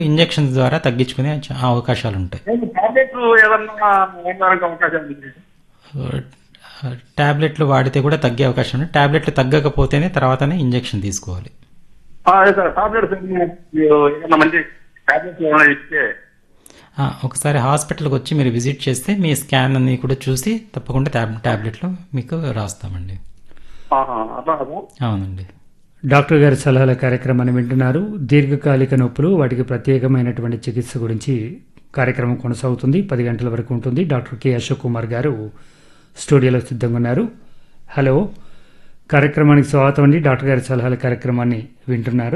Injections ద్వారా తగ్గించుకునే చ- అవకాశాలు ఉంటాయి నేను టాబ్లెట్లు ఏదన్నా వాడడానికి అవకాశం ఉంది టాబ్లెట్లు వాడితే కూడా తగ్గే అవకాశం ఉంది టాబ్లెట్లు తగ్గకపోతేనే తర్వాతనే ఇంజెక్షన్ తీసుకోవాలి ఆ, అదే సార్ టాబ్లెట్స్ ఏదన్నా మంచి టాబ్లెట్స్ ఏమైనా ఇస్తే ఆ, ఒకసారి హాస్పిటల్కి వచ్చి మీరు విజిట్ చేస్తే మీ స్కాన్ అన్ని కూడా చూసి తప్పకుండా ట్యాబ్ టాబ్లెట్లు మీకు రాస్తామండి ఆహా, అట్లా కదా అవునండి డాక్టర్ గారి సలహాల కార్యక్రమాన్ని వింటున్నారు దీర్ఘకాలిక నొప్పులు వాటికి ప్రత్యేకమైనటువంటి చికిత్స గురించి కార్యక్రమం కొనసాగుతుంది పది గంటల వరకు ఉంటుంది డాక్టర్ కె అశోక్ కుమార్ గారు స్టూడియోలో సిద్ధంగా ఉన్నారు హలో కార్యక్రమానికి స్వాగతం అండి డాక్టర్ గారి సలహాల కార్యక్రమాన్ని వింటున్నారు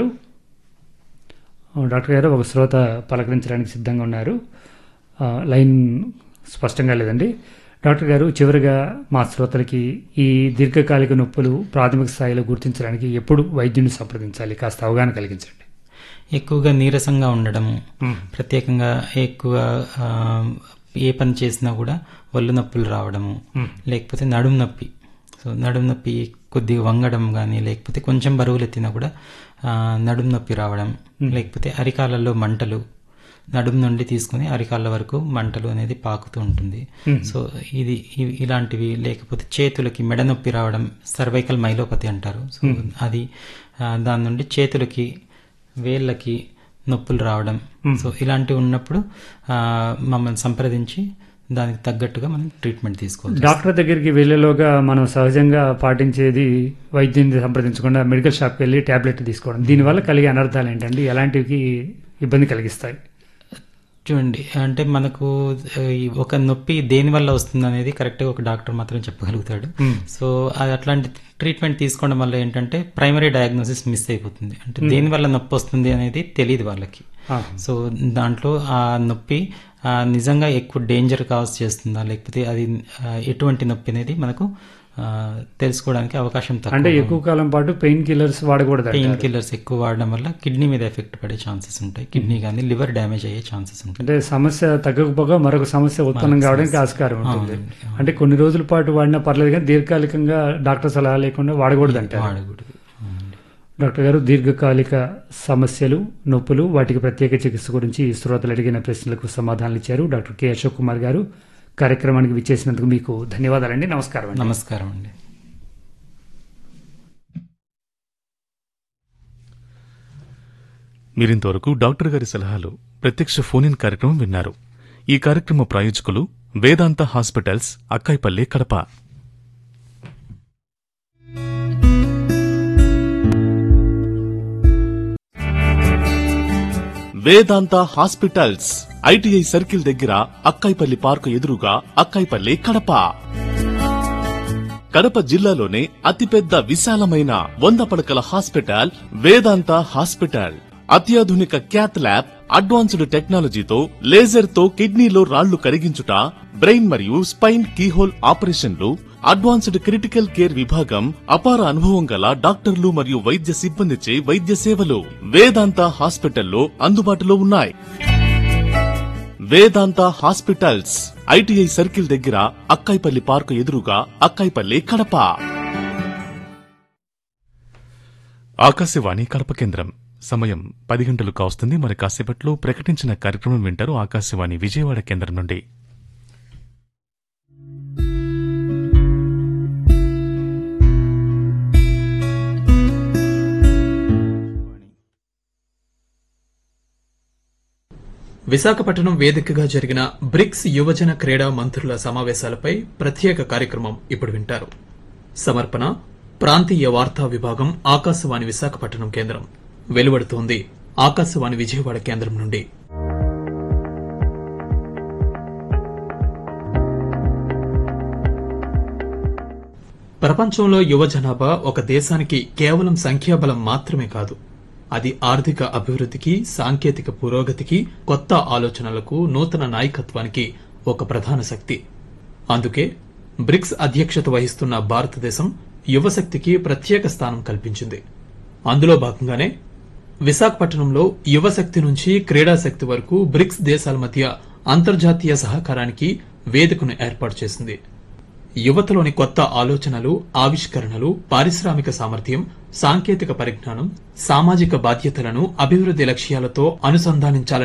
ఆ, డాక్టర్ గారు ఒక శ్రోత పలకరించడానికి సిద్ధంగా ఉన్నారు ఆ, లైన్ స్పష్టంగా లేదండి డాక్టర్ గారు చివరిగా మా శ్రోతలకి ఈ దీర్ఘకాలిక నొప్పులు ప్రాథమిక స్థాయిలో గుర్తించడానికి ఎప్పుడు వైద్యుని సంప్రదించాలి కాస్త అవగాహన కలిగించండి ఎక్కువగా నీరసంగా ఉండడము ప్రత్యేకంగా ఎక్కువ ఆ, ఏ పని చేసినా కూడా ఒళ్ళు నొప్పులు రావడము లేకపోతే నడుము నొప్పి సో నడుము నొప్పి కొద్దిగా వంగడం కానీ లేకపోతే కొంచెం బరువులు ఎత్తినా కూడా ఆ, నడుము నొప్పి రావడం లేకపోతే అరికాలలో మంటలు నడుము నుండి తీసుకుని అరికాళ్ళ వరకు మంటలు అనేది పాకుతూ ఉంటుంది సో ఇది ఇవి- ఇలాంటివి లేకపోతే చేతులకి మెడ నొప్పి రావడం సర్వైకల్ మైలోపతి అంటారు సో అది ఆ, దాని నుండి చేతులకి వేళ్ళకి నొప్పులు రావడం సో ఇలాంటివి ఉన్నప్పుడు ఆ, మమ్మల్ని సంప్రదించి దానికి తగ్గట్టుగా మనం ట్రీట్మెంట్ తీసుకోవచ్చు డాక్టర్ దగ్గరికి వెళ్ళేలోగా మనం సహజంగా పాటించేది వైద్యుని సంప్రదించకుండా మెడికల్ షాప్కి వెళ్ళి టాబ్లెట్ తీసుకోవడం దీనివల్ల కలిగే అనర్థాలు ఏంటండి ఎలాంటివి ఇబ్బంది కలిగిస్తాయి చూడండి అంటే మనకు ఆ, ఈ ఒక నొప్పి దేని వల్ల వస్తుంది అనేది కరెక్ట్గా ఒక డాక్టర్ మాత్రం చెప్పగలుగుతాడు సో అది అట్లాంటి ట్రీట్మెంట్ తీసుకోవడం వల్ల ఏంటంటే ప్రైమరీ డయాగ్నోసిస్ మిస్ అయిపోతుంది అంటే దేని వల్ల నొప్పి వస్తుంది అనేది తెలియదు వాళ్ళకి ఆ. సో దాంట్లో ఆ నొప్పి ఆ, నిజంగా ఎక్కువ డేంజర్ కాజ్ చేస్తుందా లేకపోతే అది ఆ, ఎటువంటి నొప్పి అనేది మనకు ఆ, తెలుసుకోవడానికి అవకాశం అంటే తక్కువ ఎక్కువ కాలం పాటు పెయిన్ కిల్లర్స్ వాడకూడదు పెయిన్ కిల్లర్స్ ఎక్కువ వాడడం వల్ల కిడ్నీ మీద ఎఫెక్ట్ పడే ఛాన్సెస్ ఉంటాయి కిడ్నీ కానీ లివర్ డ్యామేజ్ అయ్యే ఛాన్సెస్ ఉంటాయి అంటే సమస్య తగ్గకపోగా మరొక సమస్య ఉత్పన్నం కావడానికి ఆస్కారం ఉంటుంది అవునండి, అంటే కొన్ని రోజుల పాటు వాడినా పర్లేదు కానీ దీర్ఘకాలికంగా డాక్టర్ సలహా లేకుండా వాడకూడదు అంటారు వాడకూడదు అవునండి. డాక్టర్ గారు దీర్ఘకాలిక సమస్యలు నొప్పులు వాటికి ప్రత్యేక చికిత్స గురించి శ్రోతలు అడిగిన ప్రశ్నలకు సమాధానాలు ఇచ్చారు డాక్టర్ కె అశోక్ కుమార్ గారు కార్యక్రమానికి విచ్చేసినందుకు మీకు ధన్యవాదాలండి నమస్కారం అండి నమస్కారం అండి మీరింతవరకు డాక్టర్ గారి సలహాలు ప్రత్యక్ష ఫోన్ ఇన్ కార్యక్రమం విన్నారు ఈ కార్యక్రమ ప్రాయోజకులు Vedanta hospitals Akkayapalli Kadapa Vedanta hospitals ITI circle దగ్గర అక్కాయిపల్లి పార్కు ఎదురుగా అక్కాయిపల్లి కడప కడప జిల్లాలోనే అతిపెద్ద విశాలమైన వంద పడకల హాస్పిటల్ వేదాంత హాస్పిటల్ అత్యాధునిక క్యాత్ ల్యాబ్ అడ్వాన్స్డ్ టెక్నాలజీతో లేజర్ తో కిడ్నీలో రాళ్లు కరిగించుట బ్రెయిన్ మరియు స్పైన్ కీహోల్ ఆపరేషన్లు అడ్వాన్స్డ్ క్రిటికల్ కేర్ విభాగం అపార అనుభవం గల డాక్టర్లు మరియు వైద్య సిబ్బందిచే వైద్య సేవలు వేదాంత హాస్పిటల్లో అందుబాటులో ఉన్నాయి వేదాంత హాస్పిటల్స్ ఐటీఐ సర్కిల్ దగ్గర అక్కాయిపల్లి పార్కు ఎదురుగా అక్కాయిపల్లి కడప ఆకాశవాణి కడప కేంద్రం సమయం పది గంటలు కావస్తుంది మరి కాసేపట్లో ప్రకటించిన కార్యక్రమం వింటారు ఆకాశవాణి విజయవాడ కేంద్రం నుండి విశాఖపట్నం వేదికగా జరిగిన బ్రిక్స్ యువజన క్రీడా మంత్రుల సమావేశాలపై ప్రత్యేక కార్యక్రమం ఇప్పుడు వింటారు సమర్పణ ప్రాంతీయ వార్తా విభాగం ఆకాశవాణి విశాఖపట్నం కేంద్రం వెలువడుతోంది ఆకాశవాణి విజయవాడ కేంద్రం నుండి ప్రపంచంలో యువ జనాభా ఒక దేశానికి కేవలం సంఖ్యాబలం మాత్రమే కాదు అది ఆర్థిక అభివృద్ధికి సాంకేతిక పురోగతికి కొత్త ఆలోచనలకు నూతన నాయకత్వానికి ఒక ప్రధాన శక్తి అందుకే బ్రిక్స్ అధ్యక్షత వహిస్తున్న భారతదేశం యువశక్తికి ప్రత్యేక స్థానం కల్పించింది అందులో భాగంగానే విశాఖపట్నంలో యువశక్తి నుంచి క్రీడాశక్తి వరకు బ్రిక్స్ దేశాల మధ్య అంతర్జాతీయ సహకారానికి వేదికను ఏర్పాటు చేసింది యువతలోని కొత్త ఆలోచనలు ఆవిష్కరణలు పారిశ్రామిక సామర్థ్యం సాంకేతిక పరిజ్ఞానం సామాజిక బాధ్యతలను అభివృద్ధి లక్ష్యాలతో అనుసంధానించాలని